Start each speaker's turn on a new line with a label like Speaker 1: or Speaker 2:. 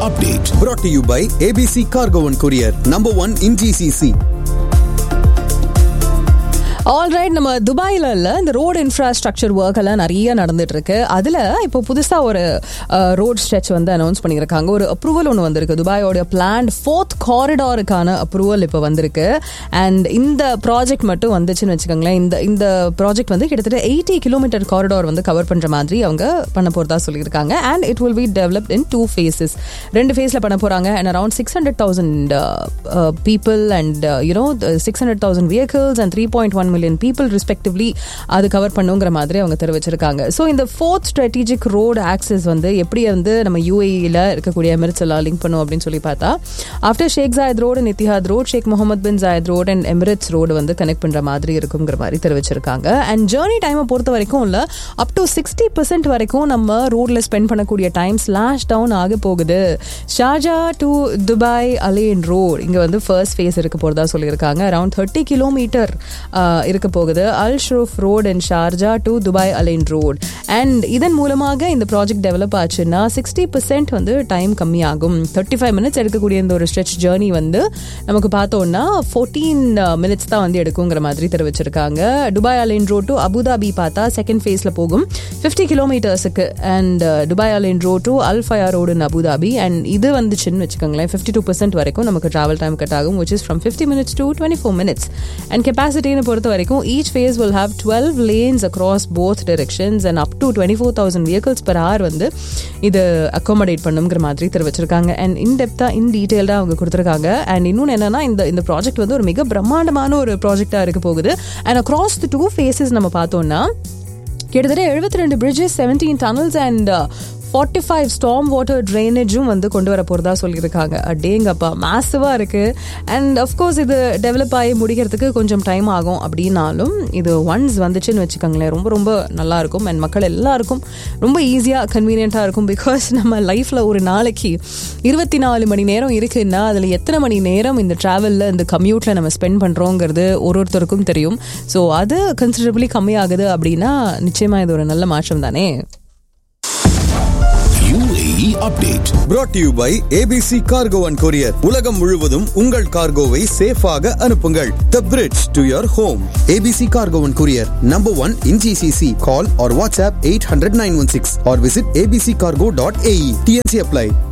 Speaker 1: update.
Speaker 2: brought to you by ABC Cargo and Courier, number one in GCC.
Speaker 3: Alright நம்ம துபாயில இல்ல இந்த road infrastructure work எல்லாம் நிறைய நடந்துட்டு இருக்கு அதுல இப்போ புதுசா ஒரு ரோட் ஸ்ட்ரெச் வந்து அனௌன்ஸ் பண்ணியிருக்காங்க ஒரு அப்ரூவல் ஒன்று வந்திருக்கு துபாயோட பிளான் ஃபோர்த் காரிடாருக்கான அப்ரூவல் இப்போ வந்திருக்கு அண்ட் இந்த ப்ராஜெக்ட் மட்டும் வந்துச்சுன்னு வச்சுக்கோங்களேன் இந்த இந்த ப்ராஜெக்ட் வந்து கிட்டத்தட்ட எயிட்டி கிலோமீட்டர் காரிடார் வந்து கவர் பண்ற மாதிரி அவங்க பண்ண போறதா சொல்லியிருக்காங்க and it will be developed in two phases ரெண்டு ஃபேஸ்ல பண்ண போறாங்க and around six hundred thousand people and you know six hundred thousand vehicles and three point one million people respectively அது கவர் பண்ணுங்கிற மாதிரி அவங்க தெரிவிச்சிருக்காங்க ஸோ இந்த ஃபோர்த் ஸ்ட்ராட்டஜிக் ரோடு ஆக்சஸ் வந்து எப்படி வந்து நம்ம யூஏஇல இருக்கக்கூடிய எமிரேட்ஸ் எல்லாம் லிங்க் பண்ணும் அப்படின்னு சொல்லி பார்த்தா after Sheikh Zayed road and Etihad road Sheikh Mohammed bin Zayed road and Emirates road வந்து கனெக்ட் பண்ற மாதிரி இருக்குங்கிற மாதிரி தெரிவிச்சிருக்காங்க அண்ட் ஜேர்னி டைமை பொறுத்த வரைக்கும் இல்ல அப் டு சிக்ஸ்டி பர்சன்ட் வரைக்கும் நம்ம ரோட்ல ஸ்பெண்ட் பண்ணக்கூடிய டைம் ஸ்லாஷ் டவுன் ஆக போகுது Sharjah to Dubai Al Ain road இங்க வந்து ஃபர்ஸ்ட் ஃபேஸ் இருக்க போறதா சொல்லியிருக்காங்க அரௌண்ட் தேர்ட்டி கிலோமீட்டர் இருக்க போகுது Al Shroof road and Sharjah to Dubai Al Ain road and இதன் மூலமாக இந்த ப்ராஜெக்ட் டெவலப் ஆச்சுன்னா சிக்ஸ்டி பர்சன்ட் வந்து டைம் கம்மியாகும் தேர்ட்டி ஃபைவ் மினிட்ஸ் எடுக்கக்கூடிய இந்த ஒரு ஸ்ட்ரெச் ஜேர்னி வந்து நமக்கு பார்த்தோம்னா ஃபோர்டீன் மினிட்ஸ் தான் வந்து எடுக்குங்கிற மாதிரி தெரிவிச்சிருக்காங்க Dubai Al Ain road to Abu Dhabi பார்த்தா செகண்ட் ஃபேஸ்ல போகும் ஃபிஃப்டி கிலோமீட்டர்ஸுக்கு and Dubai Al Ain road to Al Faya road in Abu Dhabi and இது வந்துச்சுன்னு வச்சுக்கோங்களேன் ஃபிஃப்டி டூ பர்சன்ட் வரைக்கும் நமக்கு டிராவல் டைம் கட் ஆகும் which is from fifty minutes to twenty four minutes and கெப்பாசிட்டின்னு பொறுத்த வரைக்கும் each phase will have 12 lanes across both directions and up to 24,000 vehicles per hour வந்து இது அக்காமடேட் பண்ணுங்கிற மாதிரி தெரிவிச்சிருக்காங்க அண்ட் இன் டெப்தா இன் டீட்டெயில்டாக அவங்க கொடுத்துருக்காங்க அண்ட் இன்னொன்று என்னன்னா இந்த இந்த ப்ராஜெக்ட் வந்து ஒரு மிக பிரம்மாண்டமான ஒரு ப்ராஜெக்டாக இருக்க போகுது and across the two phases நம்ம பார்த்தோம்னா கிட்டத்தட்ட எழுபத்தி ரெண்டு bridges seventeen tunnels and forty five storm water ட்ரைனேஜும் வந்து கொண்டு வர போகிறதா சொல்லியிருக்காங்க அடேங்கப்பா மேசிவாக இருக்குது அண்ட் அஃப்கோர்ஸ் இது டெவலப் ஆகி முடிக்கிறதுக்கு கொஞ்சம் டைம் ஆகும் அப்படின்னாலும் இது ஒன்ஸ் வந்துச்சுன்னு வச்சுக்கோங்களேன் ரொம்ப ரொம்ப நல்லா இருக்கும் அண்ட் மக்கள் எல்லாருக்கும் ரொம்ப ஈஸியாக கன்வீனியண்ட்டாக இருக்கும் பிகாஸ் நம்ம லைஃப்பில் ஒரு நாளைக்கு இருபத்தி நாலு மணி நேரம் இருக்குன்னா அதில் எத்தனை மணி நேரம் இந்த ட்ராவலில் இந்த கம்யூட்டில் நம்ம ஸ்பெண்ட் பண்ணுறோங்கிறது ஒரு ஒருத்தருக்கும் தெரியும் ஸோ அது கன்சிடரபிளி கம்மியாகுது அப்படின்னா நிச்சயமாக இது ஒரு நல்ல மாற்றம் தானே
Speaker 1: UAE update.
Speaker 2: brought to you by ABC Cargo and Courier. உலகம் முழுவதும் உங்கள் கார்கோவை சேஃபாக அனுப்புங்கள் The bridge to your home. ABC Cargo and Courier, number one in GCC. Call or WhatsApp 800 916 or visit abccargo.ae. TNC apply.